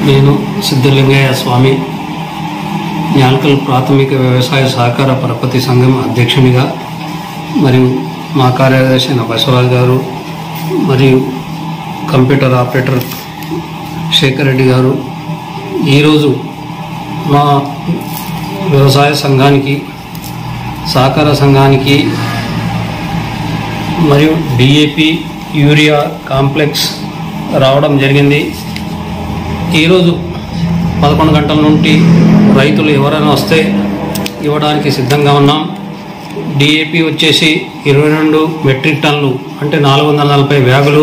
నేను సిద్ధలింగయ్య స్వామి న్యాల్కల్ ప్రాథమిక వ్యవసాయ సహకార పరపతి సంఘం అధ్యక్షునిగా మరియు మా కార్యదర్శి అయిన బసవరాజు గారు మరియు కంప్యూటర్ ఆపరేటర్ శేఖర్ రెడ్డి గారు ఈరోజు మా వ్యవసాయ సంఘానికి సహకార సంఘానికి మరియు డిఏపి యూరియా కాంప్లెక్స్ రావడం జరిగింది ఈరోజు పదకొండు గంటల నుండి రైతులు ఎవరైనా వస్తే ఇవ్వడానికి సిద్ధంగా ఉన్నాం డిఏపి వచ్చేసి ఇరవై రెండు మెట్రిక్ టన్నులు అంటే నాలుగు వందల నలభై బ్యాగులు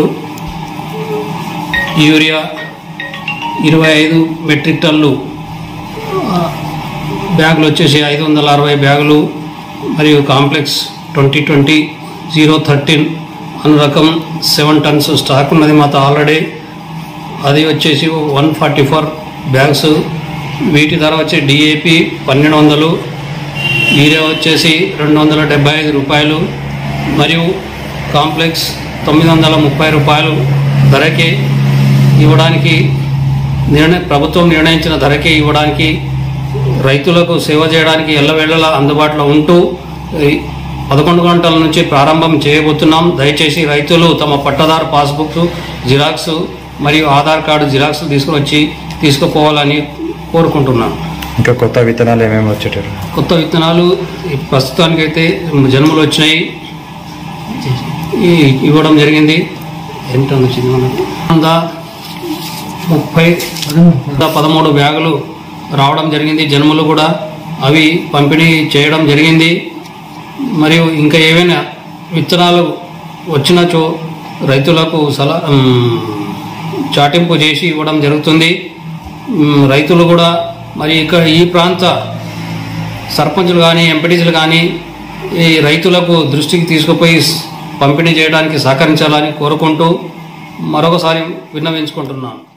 యూరియా ఇరవై ఐదు మెట్రిక్ టన్నులు ఆ, బ్యాగులు వచ్చేసి ఐదు వందల అరవై బ్యాగులు మరియు complex twenty twenty zero thirteen అన్న రకం సెవెన్ టన్స్ స్టాక్ ఉన్నది మాతో ఆల్రెడీ అది వచ్చేసి వన్ ఫార్టీ ఫోర్ బ్యాగ్స్ వీటి ధర వచ్చి డిఏపి పన్నెండు వందలు యూరియా వచ్చేసి రెండు వందల డెబ్బై ఐదు రూపాయలు మరియు కాంప్లెక్స్ తొమ్మిది వందల ముప్పై రూపాయలు ధరకే ఇవ్వడానికి నిర్ణయ ప్రభుత్వం నిర్ణయించిన ధరకే ఇవ్వడానికి రైతులకు సేవ చేయడానికి ఎల్లవేళలా అందుబాటులో ఉంటూ ఈ పదకొండు గంటల నుంచి ప్రారంభం చేయబోతున్నాం దయచేసి రైతులు తమ పట్టదారు పాస్బుక్ జిరాక్స్ మరియు ఆధార్ కార్డు జిరాక్స్ తీసుకువచ్చి తీసుకుపోవాలని కోరుకుంటున్నాను ఇంకా కొత్త విత్తనాలు ఏమేమి వచ్చేటారు కొత్త విత్తనాలు ఈ ప్రస్తుతానికైతే జన్మలు వచ్చినాయి ఈ ఇవ్వడం జరిగింది ఎంత వచ్చింది మనకు వంద ముప్పై వంద పదమూడు బ్యాగులు రావడం జరిగింది జన్మలు కూడా అవి పంపిణీ చేయడం జరిగింది మరియు ఇంకా ఏవైనా విత్తనాలు వచ్చినచో రైతులకు సలహా ఉమ్, చాటింపు చేసి ఇవ్వడం జరుగుతుంది ఉమ్, రైతులు కూడా మరి ఇక్కడ ఈ ప్రాంత సర్పంచులు కానీ ఎంపీటీసీలు కానీ ఈ రైతులకు దృష్టికి తీసుకుపోయి స్- పంపిణీ చేయడానికి సహకరించాలని కోరుకుంటూ మరొకసారి విన్నవించుకుంటున్నాను